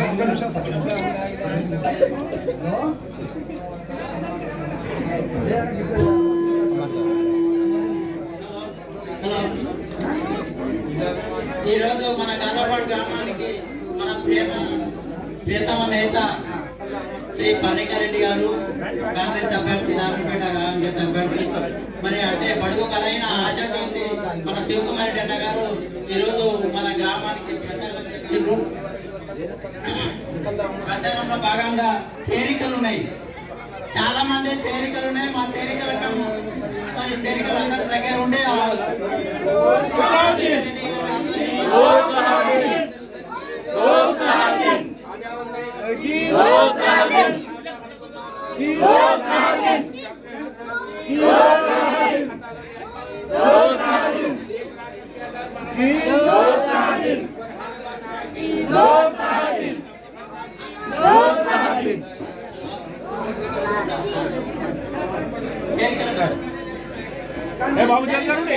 ఈరోజు మన గల్లపాడు గ్రామానికి మన ప్రేమ ప్రియతమ నేత శ్రీ పనికారెడ్డి గారు కాంగ్రెస్ అభ్యర్థి నారాయణపేట కాంగ్రెస్ అభ్యర్థి మరి అంటే బడుగు కలైన ఆశాజ్యోతి మన శివకుమార్ రెడ్డి అన్న గారు ఈరోజు మన గ్రామానికి ప్రచారం తెచ్చిండ్రు ప్రచారంలో భాగంగా చేరికలు ఉన్నాయి చాలా మంది చేరికలు ఉన్నాయి మా చేరికల మరి చేరికలు అందరి దగ్గర ఉండే ఆ- చేరికలు సార్ బాబు చేస్తారండి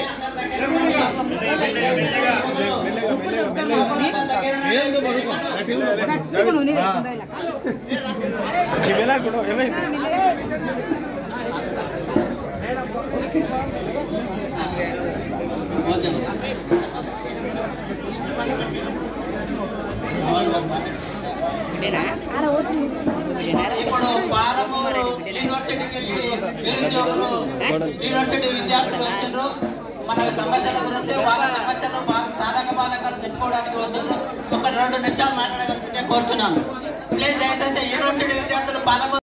ఇవేలా కూడా ఏమైంది ఇప్పుడు పాలమూరు యూనివర్సిటీకి వెళ్ళి నిరుద్యోగులు యూనివర్సిటీ విద్యార్థులు వచ్చిండ్రు మన సమస్యల గురించి వాళ్ళ సమస్యలు బాధ సాధక బాధకాలు చెప్పుకోవడానికి వచ్చిండ్రు ఒక రెండు నిమిషాలు మాట్లాడగలిగితే కోరుతున్నాను ప్లీజ్ దయచేసి యూనివర్సిటీ విద్యార్థులు పాలమూరు